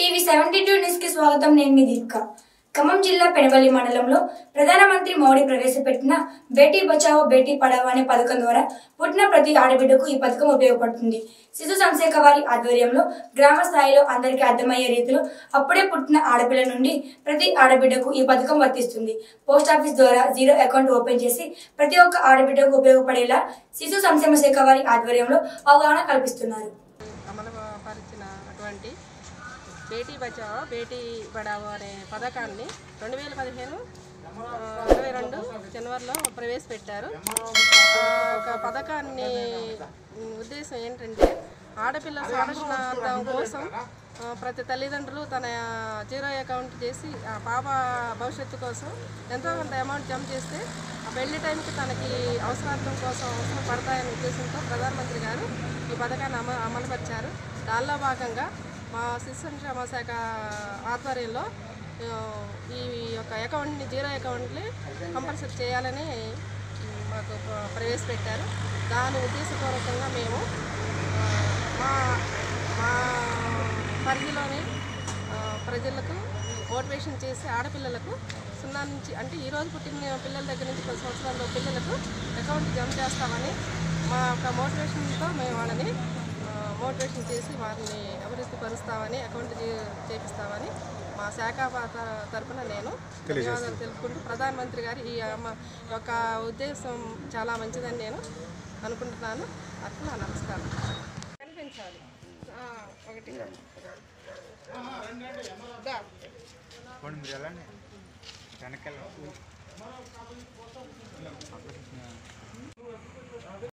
TV seventy two news కి స్వాగతం నేను మీ దీపిక ఖమ్మం జిల్లా పెనవల్లి మండలంలో ప్రధానమంత్రి మోడీ ప్రవేశపెట్టిన బేటీ బచావో బేటీ పడావో అనే పథకం ద్వారా పుట్టిన ప్రతి ఆడబిడ్డకు ఈ పథకం ఉపయోగపడుతుంది శిశు సంక్షేమ వారి ఆధ్వర్యంలో గ్రామ స్థాయిలో అందరికీ అర్థమయ్యే రీతిలో అప్పుడే పుట్టిన ఆడపిల్ల నుండి ప్రతి ఆడబిడ్డకు ఈ పథకం వర్తిస్తుంది పోస్ట్ ఆఫీస్ ద్వారా జీరో అకౌంట్ ఓపెన్ చేసి ప్రతి ఒక్క ఆడబిడ్డకు ఉపయోగపడేలా శిశు సంక్షేమ శాఖ వారి ఆధ్వర్యంలో అవగాహన కల్పిస్తున్నారు అమలుపరిచిన అటువంటి బేటీ బచావో బేటీ పడావో అనే పథకాన్ని రెండు వేల పదిహేను ఇరవై రెండు జనవరిలో ప్రవేశపెట్టారు ఆ ఒక పథకాన్ని ఉమ్, ఉద్దేశం ఏంటంటే ఆడపిల్ల సంరక్షణార్థం కోసం ఆ, ప్రతి తల్లిదండ్రులు తన జీరో అకౌంట్ చేసి ఆ పాప భవిష్యత్తు కోసం ఎంతో కొంత అమౌంట్ జమ చేస్తే ఆ పెళ్లి టైంకి తనకి అవసరార్థం కోసం అవసరం పడతాయనే ఉద్దేశంతో ప్రధానమంత్రి గారు ఈ పథకాన్ని అమ అమలుపరిచారు దానిలో భాగంగా మా శిశు సంక్షేమ శాఖ ఆధ్వర్యంలో ఆ, ఈ యొక్క అకౌంట్ని జీరో అకౌంట్ని కంపల్సరీ చేయాలని ఉమ్, మాకు ప్ర- ప్రవేశపెట్టారు దాని ఉద్దేశపూర్వకంగా మేము ఆ, మా మా పరిధిలోని ఆ, ప్రజలకు మోటివేషన్ చేసి ఆడపిల్లలకు సున్నా నుంచి అంటే ఈ రోజు పుట్టిన పిల్లల దగ్గర నుంచి పది సంవత్సరాల పిల్లలకు అకౌంట్ జమ చేస్తామని మా యొక్క మోటివేషన్తో మేము వాళ్ళని ఆ, మోటివేషన్ చేసి వారిని అభివృద్ధి పరుస్తామని అకౌంట్ చే- చేపిస్తామని మా శాఖ త- తరపున నేను ధన్యవాదాలు తెలుపుకుంటూ ప్రధానమంత్రి గారి ఈ అమ్మ యొక్క ఉద్దేశం చాలా మంచిదని నేను అనుకుంటున్నాను అట్లా నా నమస్కారం కనిపించాలి ఆ, ఒకటి దా. పోండి మీరు వెళ్ళండి వెనకాల